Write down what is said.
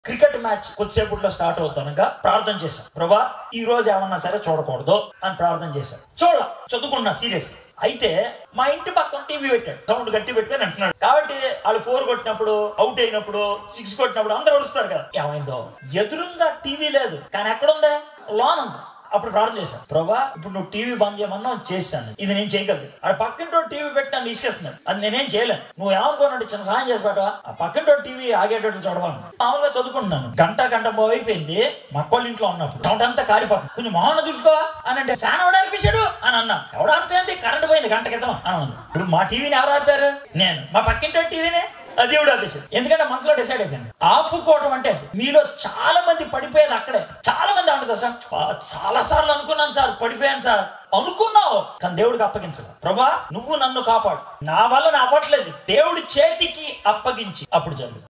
Cricket match కొద్దిసేపట్లో start అవుతానుగా ప్రార్థన చేశాను ప్రభా ఈ రోజు ఏమన్నా సరే చూడకూడదు అని ప్రార్థన చేశాను చూడ చదువుకున్నా సీరియస్ అయితే మా ఇంటి పక్కన టీవీ పెట్టాడు సౌండ్ గట్టి పెట్టుకొని అంటున్నాడు కాబట్టి వాళ్ళు ఫోర్ కొట్టినప్పుడు అవుట్ అయినప్పుడు సిక్స్ కొట్టినప్పుడు అందరూ వస్తారు కదా ఏమైందో ఎదురుగా టీవీ లేదు కానీ ఎక్కడుంది లోన్ ఉంది అప్పుడు ప్రార్థన చేశాను ప్రభా ఇప్పుడు నువ్వు టీవీ బంద్ చేయమన్నా చేశాను ఇది నేను చేయగలను ఆ పక్కింటో టీవీ పెట్టి నన్ను తీసుకెస్తున్నాడు అది నేనేం చేయలేను నువ్వు ఏమనుకోనంటే చిన్న సాయం చేసి పెట్టవా ఆ పక్కింటో టీవీ ఆగేటట్లు చూడవాను మామూలుగా చదువుకుంటున్నాను గంట గంట బాగు అయిపోయింది మా అక్కోళ్ళ ఇంట్లో ఉన్నప్పుడు చోటంతా కారిపోతుంది కొంచెం మొహన చూసుకోవా అని అంటే ఫ్యాన్ ఎవడ ఆడిపించాడు అని అన్నా ఎవడ ఆడిపోయింది కరెంట్ పోయింది గంట క్రితం అని అన్నది ఇప్పుడు మా టీవీని ఎవరు ఆడిపారు నేను మా పక్కింటో టీవీని అది దేవుడు ఆపేసాడు ఎందుకంటే మనసులో డిసైడ్ అయిపోయింది ఆపుకోవటం అంటే అది. మీలో చాలా మంది పడిపోయేది అక్కడే చాలా మంది అంటారు సార్ చాలా సార్లు అనుకున్నాను సార్ పడిపోయాను సార్ అనుకున్నావు కానీ దేవుడికి అప్పగించదు ప్రభా నువ్వు నన్ను కాపాడు నా వల్ల నా అవ్వట్లేదు దేవుడి చేతికి అప్పగించి అప్పుడు జరుగు